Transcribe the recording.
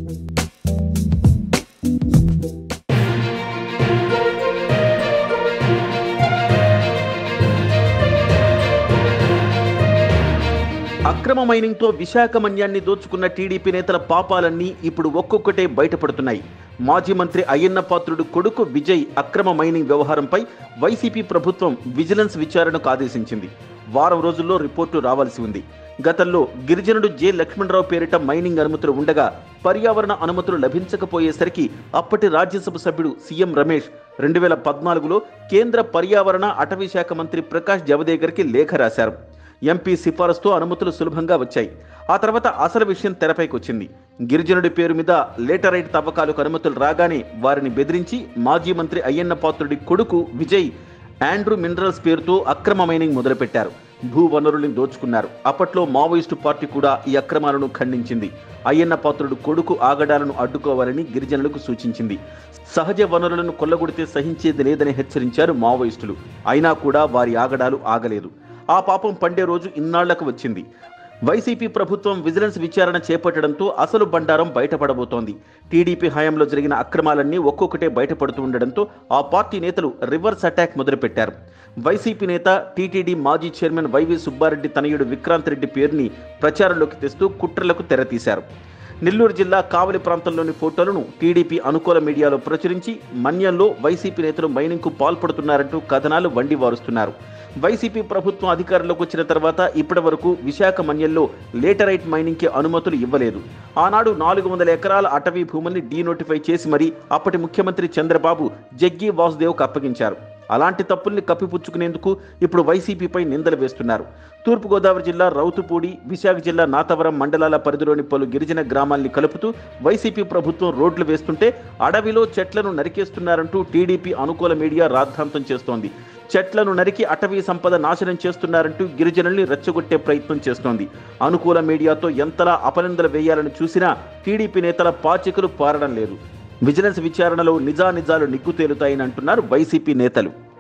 అక్రమ మైనింగ్తో విశాఖ మన్యాన్ని దోచుకున్న టీడీపీ నేతల పాపాలన్నీ ఇప్పుడు ఒక్కొక్కటే బయటపడుతున్నాయి మాజీ మంత్రి అయ్యన్న పాత్రుడు కొడుకు విజయ్ అక్రమ మైనింగ్ వ్యవహారంపై వైసీపీ ప్రభుత్వం విజిలెన్స్ విచారణకు ఆదేశించింది వారం రోజుల్లో రిపోర్టు రావాల్సి ఉంది గతంలో గిరిజనుడు జె లక్ష్మణరావు పేరిట మైనింగ్ అనుమతులు ఉండగా పర్యావరణ అనుమతులు లభించకపోయేసరికి అప్పటి రాజ్యసభ సభ్యుడు సీఎం రమేష్ రెండు వేల పద్నాలుగులో కేంద్ర పర్యావరణ అటవీ శాఖ మంత్రి ప్రకాష్ జవదేకర్కి లేఖ రాశారు ఎంపీ సిఫారసుతో అనుమతులు సులభంగా వచ్చాయి ఆ తర్వాత అసలు విషయం తెరపైకి వచ్చింది గిరిజనుడి పేరు మీద లేటరైట్ తవ్వకాలకు అనుమతులు రాగానే వారిని బెదిరించి మాజీ మంత్రి అయ్యన్న పాత్రుడి కొడుకు విజయ్ ఆండ్రూ మినరల్స్ పేరుతో అక్రమ మైనింగ్ మొదలుపెట్టారు భూ వనరుల్ని దోచుకున్నారు అప్పట్లో మావోయిస్టు పార్టీ కూడా ఈ అక్రమాలను ఖండించింది అయ్యన్న పాత్రుడు కొడుకు ఆగడాలను అడ్డుకోవాలని గిరిజనులకు సూచించింది సహజ వనరులను కొల్లగొడితే సహించేది లేదని హెచ్చరించారు మావోయిస్టులు అయినా కూడా వారి ఆగడాలు ఆగలేదు ఆ పాపం పండే రోజు ఇన్నాళ్లకు వచ్చింది వైసీపీ ప్రభుత్వం విజిలెన్స్ విచారణ చేపట్టడంతో అసలు బండారం బయటపడబోతోంది టీడీపీ హయాంలో జరిగిన అక్రమాలన్నీ ఒక్కొక్కటే బయటపడుతూ ఉండడంతో ఆ పార్టీ నేతలు రివర్స్ అటాక్ మొదలుపెట్టారు వైసీపీ నేత టీటీడీ మాజీ చైర్మన్ వైవి సుబ్బారెడ్డి తనయుడు విక్రాంత్ రెడ్డి పేరుని ప్రచారంలోకి తెస్తూ కుట్రలకు తెరతీశారు నెల్లూరు జిల్లా కావలి ప్రాంతంలోని ఫోటోలను టీడీపీ అనుకూల మీడియాలో ప్రచురించి మన్యంలో వైసీపీ నేతలు మైనింగ్కు పాల్పడుతున్నారంటూ కథనాలు వండి వారుస్తున్నారు వైసీపీ ప్రభుత్వం అధికారంలోకి వచ్చిన తర్వాత ఇప్పటి వరకు విశాఖ మన్యంలో లేటరైట్ మైనింగ్కి అనుమతులు ఇవ్వలేదు ఆనాడు నాలుగు వందల ఎకరాల అటవీ భూముల్ని డీనోటిఫై చేసి మరీ అప్పటి ముఖ్యమంత్రి చంద్రబాబు జగ్గి వాసుదేవ్కు అప్పగించారు అలాంటి తప్పుల్ని కప్పిపుచ్చుకునేందుకు ఇప్పుడు వైసీపీపై నిందలు వేస్తున్నారు తూర్పుగోదావరి జిల్లా రౌతుపూడి విశాఖ జిల్లా నాతవరం మండలాల పరిధిలోని పలు గిరిజన గ్రామాల్ని కలుపుతూ వైసీపీ ప్రభుత్వం రోడ్లు వేస్తుంటే అడవిలో చెట్లను నరికేస్తున్నారంటూ టీడీపీ అనుకూల మీడియా రాద్ధాంతం చేస్తోంది చెట్లను నరికి అటవీ సంపద నాశనం చేస్తున్నారంటూ గిరిజనుల్ని రెచ్చగొట్టే ప్రయత్నం చేస్తోంది అనుకూల మీడియాతో ఎంతలా అపనిందలు వేయాలని చూసినా టీడీపీ నేతల పాచికలు పారడం లేదు విజిలెన్స్ విచారణలో నిజానిజాలు నిగ్గు తేలుతాయని అంటున్నారు వైసీపీ నేతలు